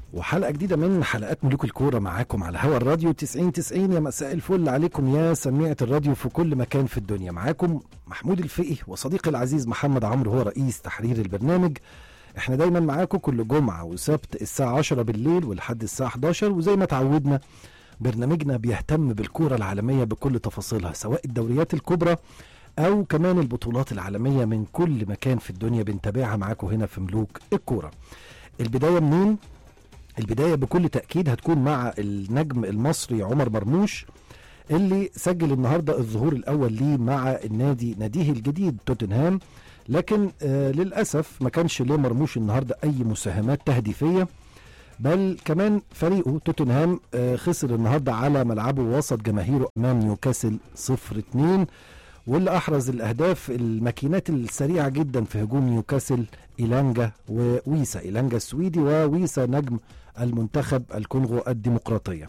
وحلقة جديدة من حلقات ملوك الكورة معاكم على هوا الراديو 90 90 يا مساء الفل عليكم يا سميعة الراديو في كل مكان في الدنيا معاكم محمود الفقي وصديقي العزيز محمد عمرو هو رئيس تحرير البرنامج احنا دايما معاكم كل جمعة وسبت الساعة 10 بالليل ولحد الساعة 11 وزي ما تعودنا برنامجنا بيهتم بالكورة العالمية بكل تفاصيلها سواء الدوريات الكبرى او كمان البطولات العالمية من كل مكان في الدنيا بنتابعها معاكم هنا في ملوك الكورة البداية منين؟ البدايه بكل تاكيد هتكون مع النجم المصري عمر مرموش اللي سجل النهارده الظهور الاول ليه مع النادي ناديه الجديد توتنهام لكن آه للاسف ما كانش ليه مرموش النهارده اي مساهمات تهديفيه بل كمان فريقه توتنهام آه خسر النهارده على ملعبه وسط جماهيره امام نيوكاسل 0 2 واللي احرز الاهداف الماكينات السريعه جدا في هجوم نيوكاسل ايلانجا وويسا ايلانجا السويدي وويسا نجم المنتخب الكونغو الديمقراطيه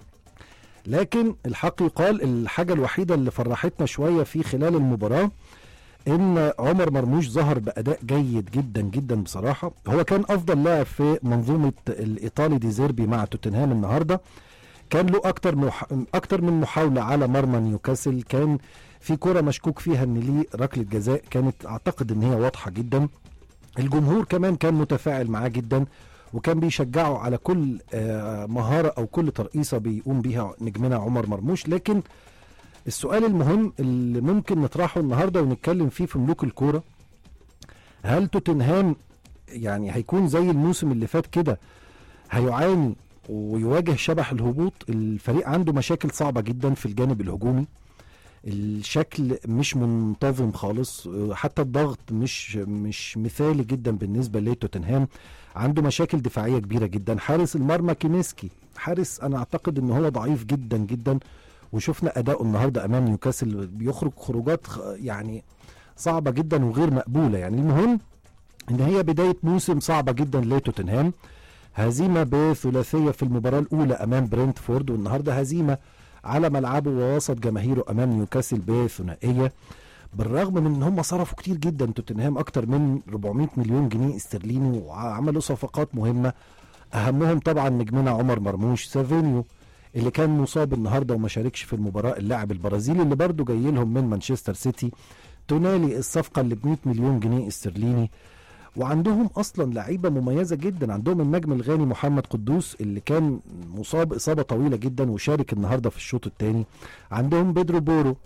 لكن الحق يقال الحاجه الوحيده اللي فرحتنا شويه في خلال المباراه ان عمر مرموش ظهر باداء جيد جدا جدا بصراحه هو كان افضل لاعب في منظومه الايطالي ديزيربي مع توتنهام النهارده كان له اكتر مح... اكتر من محاوله على مرمى نيوكاسل كان في كرة مشكوك فيها ان ليه ركله جزاء كانت اعتقد ان هي واضحه جدا الجمهور كمان كان متفاعل معاه جدا وكان بيشجعه على كل مهاره او كل ترقيصه بيقوم بيها نجمنا عمر مرموش لكن السؤال المهم اللي ممكن نطرحه النهارده ونتكلم فيه في ملوك الكوره هل توتنهام يعني هيكون زي الموسم اللي فات كده هيعاني ويواجه شبح الهبوط الفريق عنده مشاكل صعبه جدا في الجانب الهجومي الشكل مش منتظم خالص حتى الضغط مش مش مثالي جدا بالنسبه لتوتنهام عنده مشاكل دفاعيه كبيره جدا حارس المرمى كيميسكي حارس انا اعتقد ان هو ضعيف جدا جدا وشفنا اداؤه النهارده امام نيوكاسل بيخرج خروجات يعني صعبه جدا وغير مقبوله يعني المهم ان هي بدايه موسم صعبه جدا لتوتنهام هزيمه بثلاثيه في المباراه الاولى امام برنتفورد والنهارده هزيمه على ملعبه ووسط جماهيره امام نيوكاسل بثنائيه بالرغم من ان هم صرفوا كتير جدا توتنهام اكتر من 400 مليون جنيه استرليني وعملوا صفقات مهمه اهمهم طبعا نجمنا عمر مرموش سافينيو اللي كان مصاب النهارده وما شاركش في المباراه اللاعب البرازيلي اللي برضه جاي لهم من مانشستر سيتي تنالي الصفقه اللي ب 100 مليون جنيه استرليني وعندهم اصلا لعيبه مميزه جدا عندهم النجم الغاني محمد قدوس اللي كان مصاب اصابه طويله جدا وشارك النهارده في الشوط الثاني عندهم بيدرو بورو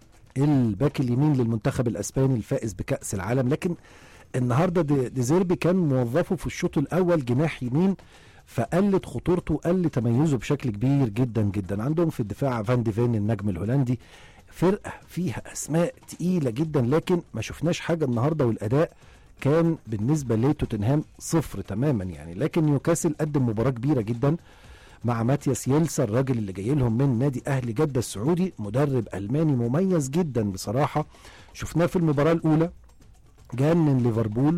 الباك اليمين للمنتخب الاسباني الفائز بكاس العالم لكن النهارده ديزيربي كان موظفه في الشوط الاول جناح يمين فقلت خطورته وقل تميزه بشكل كبير جدا جدا عندهم في الدفاع فان ديفين النجم الهولندي فرقه فيها اسماء تقيله جدا لكن ما شفناش حاجه النهارده والاداء كان بالنسبة لتوتنهام صفر تماما يعني لكن نيوكاسل قدم مباراة كبيرة جدا مع ماتياس يلسا الراجل اللي جاي لهم من نادي أهل جدة السعودي مدرب ألماني مميز جدا بصراحة شفناه في المباراة الأولى جان من ليفربول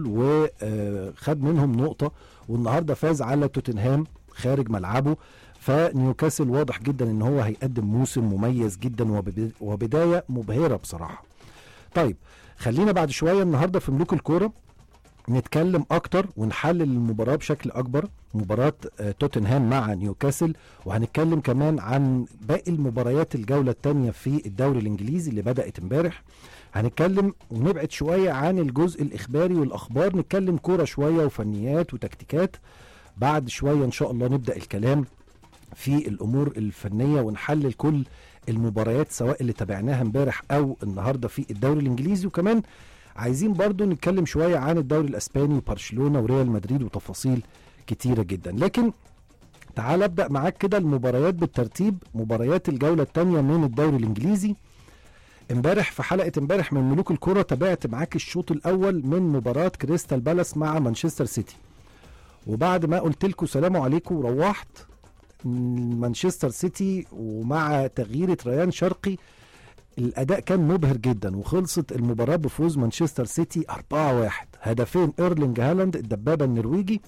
وخد منهم نقطة والنهاردة فاز على توتنهام خارج ملعبه فنيوكاسل واضح جدا ان هو هيقدم موسم مميز جدا وبداية مبهرة بصراحة طيب خلينا بعد شوية النهاردة في ملوك الكورة نتكلم اكتر ونحلل المباراه بشكل اكبر مباراه توتنهام مع نيوكاسل وهنتكلم كمان عن باقي المباريات الجوله الثانيه في الدوري الانجليزي اللي بدات امبارح هنتكلم ونبعد شويه عن الجزء الاخباري والاخبار نتكلم كوره شويه وفنيات وتكتيكات بعد شويه ان شاء الله نبدا الكلام في الامور الفنيه ونحلل كل المباريات سواء اللي تابعناها امبارح او النهارده في الدوري الانجليزي وكمان عايزين برضو نتكلم شوية عن الدوري الأسباني وبرشلونة وريال مدريد وتفاصيل كتيرة جدا لكن تعال أبدأ معاك كده المباريات بالترتيب مباريات الجولة الثانية من الدوري الإنجليزي امبارح في حلقة امبارح من ملوك الكرة تابعت معاك الشوط الأول من مباراة كريستال بالاس مع مانشستر سيتي وبعد ما قلت لكم سلام عليكم روحت مانشستر سيتي ومع تغيير ريان شرقي الاداء كان مبهر جدا وخلصت المباراه بفوز مانشستر سيتي 4-1 هدفين ايرلينج هالاند الدبابه النرويجي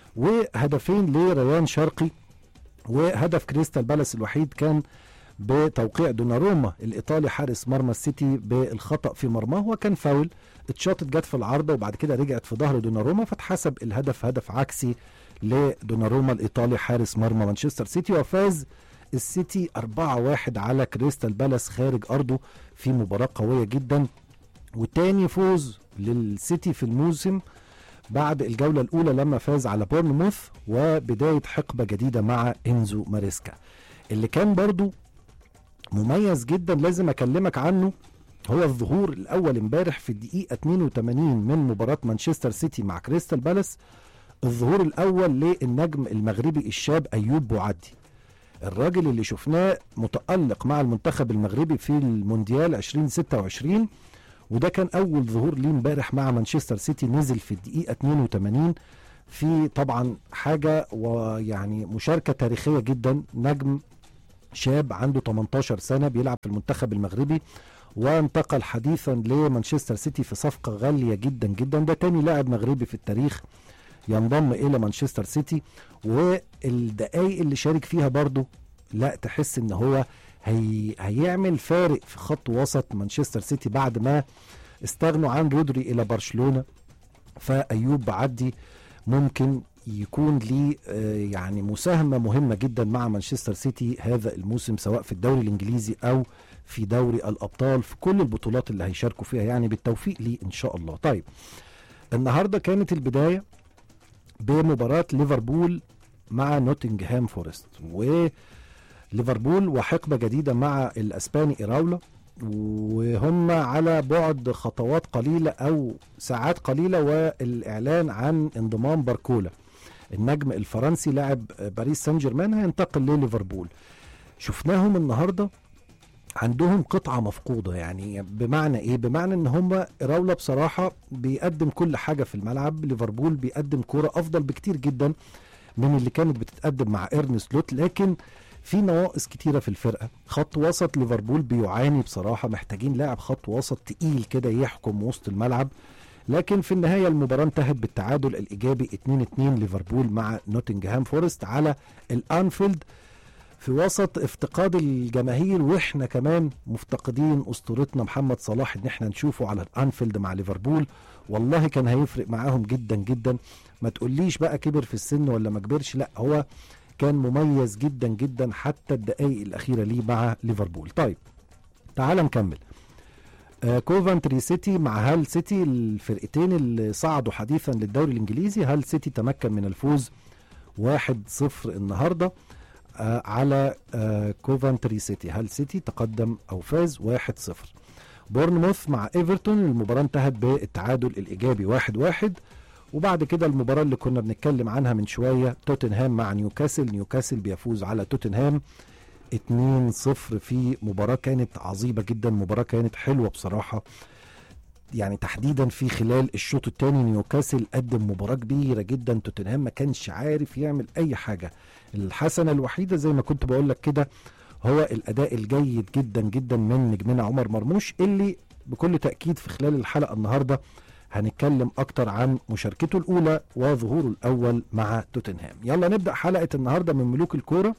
وهدفين لريان شرقي وهدف كريستال بالاس الوحيد كان بتوقيع دوناروما الايطالي حارس مرمى السيتي بالخطا في مرماه وكان فاول اتشاطت جت في العارضه وبعد كده رجعت في ظهر دوناروما فاتحسب الهدف هدف عكسي لدوناروما الايطالي حارس مرمى مانشستر سيتي وفاز السيتي 4-1 على كريستال بالاس خارج ارضه في مباراه قويه جدا وتاني فوز للسيتي في الموسم بعد الجوله الاولى لما فاز على بورنموث وبدايه حقبه جديده مع انزو ماريسكا اللي كان برضو مميز جدا لازم اكلمك عنه هو الظهور الاول امبارح في الدقيقه 82 من مباراه مانشستر سيتي مع كريستال بالاس الظهور الاول للنجم المغربي الشاب ايوب بوعدي الراجل اللي شفناه متالق مع المنتخب المغربي في المونديال 2026 وده كان اول ظهور ليه امبارح مع مانشستر سيتي نزل في الدقيقه 82 في طبعا حاجه ويعني مشاركه تاريخيه جدا نجم شاب عنده 18 سنه بيلعب في المنتخب المغربي وانتقل حديثا لمانشستر سيتي في صفقه غاليه جدا جدا ده تاني لاعب مغربي في التاريخ ينضم الى مانشستر سيتي والدقايق اللي شارك فيها برضه لا تحس ان هو هي هيعمل فارق في خط وسط مانشستر سيتي بعد ما استغنوا عن رودري الى برشلونه فايوب بعدي ممكن يكون ليه آه، يعني مساهمه مهمه جدا مع مانشستر سيتي هذا الموسم سواء في الدوري الانجليزي او في دوري الابطال في كل البطولات اللي هيشاركوا فيها يعني بالتوفيق ليه ان شاء الله طيب النهارده كانت البدايه بمباراه ليفربول مع نوتنغهام فورست وليفربول وحقبه جديده مع الاسباني ايراولا وهم على بعد خطوات قليله او ساعات قليله والاعلان عن انضمام باركولا النجم الفرنسي لاعب باريس سان جيرمان هينتقل لليفربول شفناهم النهارده عندهم قطعة مفقودة يعني بمعنى ايه بمعنى ان هم راولة بصراحة بيقدم كل حاجة في الملعب ليفربول بيقدم كورة افضل بكتير جدا من اللي كانت بتتقدم مع ايرنست لوت لكن في نواقص كتيرة في الفرقة خط وسط ليفربول بيعاني بصراحة محتاجين لاعب خط وسط تقيل كده يحكم وسط الملعب لكن في النهاية المباراة انتهت بالتعادل الإيجابي 2-2 ليفربول مع نوتنجهام فورست على الأنفيلد في وسط افتقاد الجماهير واحنا كمان مفتقدين اسطورتنا محمد صلاح ان احنا نشوفه على الانفيلد مع ليفربول والله كان هيفرق معاهم جدا جدا ما تقوليش بقى كبر في السن ولا ما كبرش لا هو كان مميز جدا جدا حتى الدقائق الاخيره ليه مع ليفربول طيب تعال نكمل آه كوفنتري سيتي مع هال سيتي الفرقتين اللي صعدوا حديثا للدوري الانجليزي هال سيتي تمكن من الفوز 1-0 النهارده آه على آه كوفنتري سيتي هال سيتي تقدم او فاز 1-0 بورنموث مع ايفرتون المباراه انتهت بالتعادل الايجابي 1-1 وبعد كده المباراه اللي كنا بنتكلم عنها من شويه توتنهام مع نيوكاسل نيوكاسل بيفوز على توتنهام 2-0 في مباراه كانت عظيمه جدا مباراه كانت حلوه بصراحه يعني تحديدا في خلال الشوط الثاني نيوكاسل قدم مباراه كبيره جدا توتنهام ما كانش عارف يعمل اي حاجه الحسنه الوحيده زي ما كنت بقول لك كده هو الاداء الجيد جدا جدا من نجمنا عمر مرموش اللي بكل تاكيد في خلال الحلقه النهارده هنتكلم اكتر عن مشاركته الاولى وظهوره الاول مع توتنهام يلا نبدا حلقه النهارده من ملوك الكوره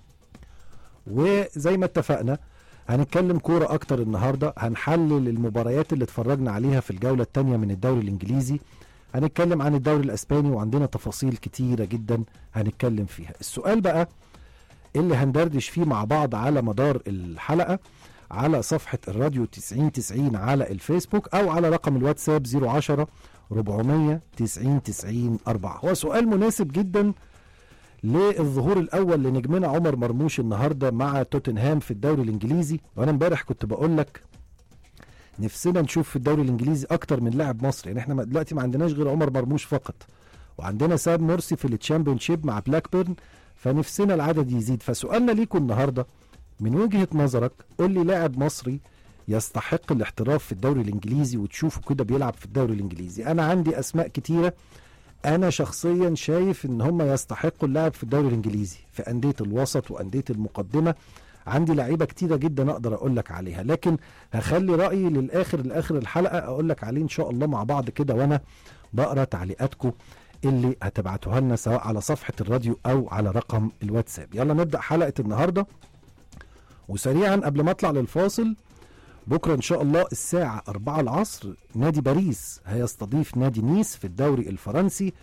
وزي ما اتفقنا هنتكلم كوره اكتر النهارده هنحلل المباريات اللي اتفرجنا عليها في الجوله الثانيه من الدوري الانجليزي هنتكلم عن الدوري الاسباني وعندنا تفاصيل كتيره جدا هنتكلم فيها السؤال بقى اللي هندردش فيه مع بعض على مدار الحلقه على صفحة الراديو 90 90 على الفيسبوك أو على رقم الواتساب 010 400 90 90 4 هو سؤال مناسب جدا للظهور الأول لنجمنا عمر مرموش النهاردة مع توتنهام في الدوري الإنجليزي وأنا امبارح كنت بقول لك نفسنا نشوف في الدوري الإنجليزي أكتر من لاعب مصري يعني احنا دلوقتي ما عندناش غير عمر مرموش فقط وعندنا ساب مرسي في التشامبيونشيب مع بلاك بيرن فنفسنا العدد يزيد فسؤالنا ليكم النهارده من وجهه نظرك قول لي لاعب مصري يستحق الاحتراف في الدوري الانجليزي وتشوفه كده بيلعب في الدوري الانجليزي انا عندي اسماء كتيره انا شخصيا شايف ان هم يستحقوا اللعب في الدوري الانجليزي في انديه الوسط وانديه المقدمه عندي لعيبه كتيره جدا اقدر اقول لك عليها لكن هخلي رايي للاخر لاخر الحلقه اقول لك عليه ان شاء الله مع بعض كده وانا بقرا تعليقاتكم اللي هتبعتوها لنا سواء على صفحه الراديو او على رقم الواتساب يلا نبدا حلقه النهارده وسريعا قبل ما اطلع للفاصل بكره ان شاء الله الساعه 4 العصر نادي باريس هيستضيف نادي نيس في الدوري الفرنسي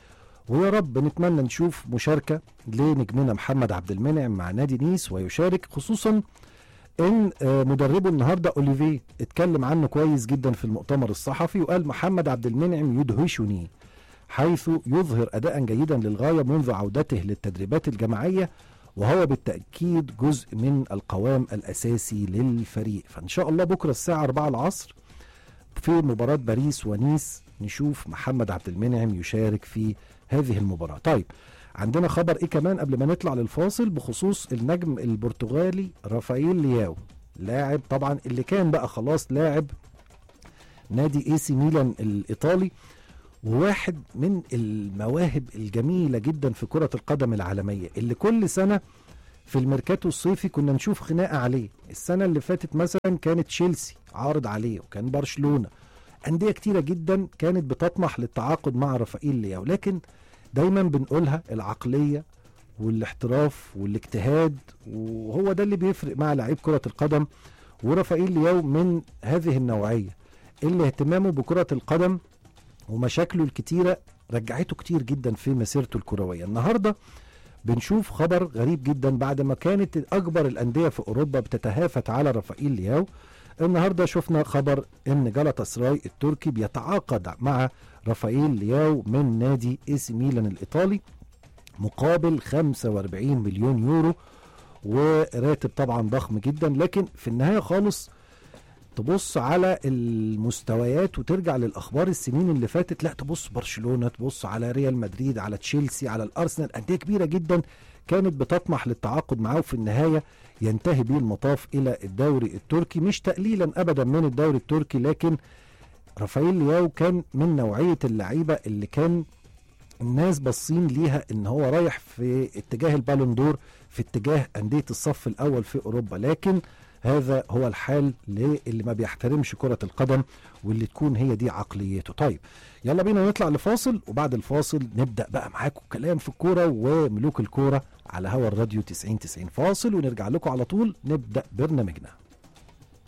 ويا رب نتمنى نشوف مشاركه لنجمنا محمد عبد المنعم مع نادي نيس ويشارك خصوصا ان آه، مدربه النهارده اوليفيه اتكلم عنه كويس جدا في المؤتمر الصحفي وقال محمد عبد المنعم يدهشني حيث يظهر اداء جيدا للغايه منذ عودته للتدريبات الجماعيه وهو بالتاكيد جزء من القوام الاساسي للفريق فان شاء الله بكره الساعه 4 العصر في مباراه باريس ونيس نشوف محمد عبد المنعم يشارك في هذه المباراه طيب عندنا خبر ايه كمان قبل ما نطلع للفاصل بخصوص النجم البرتغالي رافائيل لياو لاعب طبعا اللي كان بقى خلاص لاعب نادي اي سي ميلان الايطالي وواحد من المواهب الجميله جدا في كره القدم العالميه اللي كل سنه في الميركاتو الصيفي كنا نشوف خناقه عليه السنه اللي فاتت مثلا كانت تشيلسي عارض عليه وكان برشلونه انديه كتيره جدا كانت بتطمح للتعاقد مع رافائيل لياو لكن دايما بنقولها العقليه والاحتراف والاجتهاد وهو ده اللي بيفرق مع لعيب كره القدم ورافائيل لياو من هذه النوعيه اللي اهتمامه بكره القدم ومشاكله الكتيره رجعته كتير جدا في مسيرته الكرويه النهارده بنشوف خبر غريب جدا بعد ما كانت اكبر الانديه في اوروبا بتتهافت على رافائيل لياو النهارده شفنا خبر ان جلطة سراي التركي بيتعاقد مع رافائيل لياو من نادي اي سي ميلان الايطالي مقابل 45 مليون يورو وراتب طبعا ضخم جدا لكن في النهايه خالص تبص على المستويات وترجع للاخبار السنين اللي فاتت لا تبص برشلونه تبص على ريال مدريد على تشيلسي على الارسنال انديه كبيره جدا كانت بتطمح للتعاقد معاه وفي النهايه ينتهي به المطاف الى الدوري التركي مش تقليلا ابدا من الدوري التركي لكن رافائيل لياو كان من نوعيه اللعيبه اللي كان الناس باصين ليها ان هو رايح في اتجاه البالون دور في اتجاه انديه الصف الاول في اوروبا لكن هذا هو الحال للي ما بيحترمش كرة القدم واللي تكون هي دي عقليته طيب يلا بينا نطلع لفاصل وبعد الفاصل نبدأ بقى معاكم كلام في الكورة وملوك الكورة على هوا الراديو 90 90 فاصل ونرجع لكم على طول نبدأ برنامجنا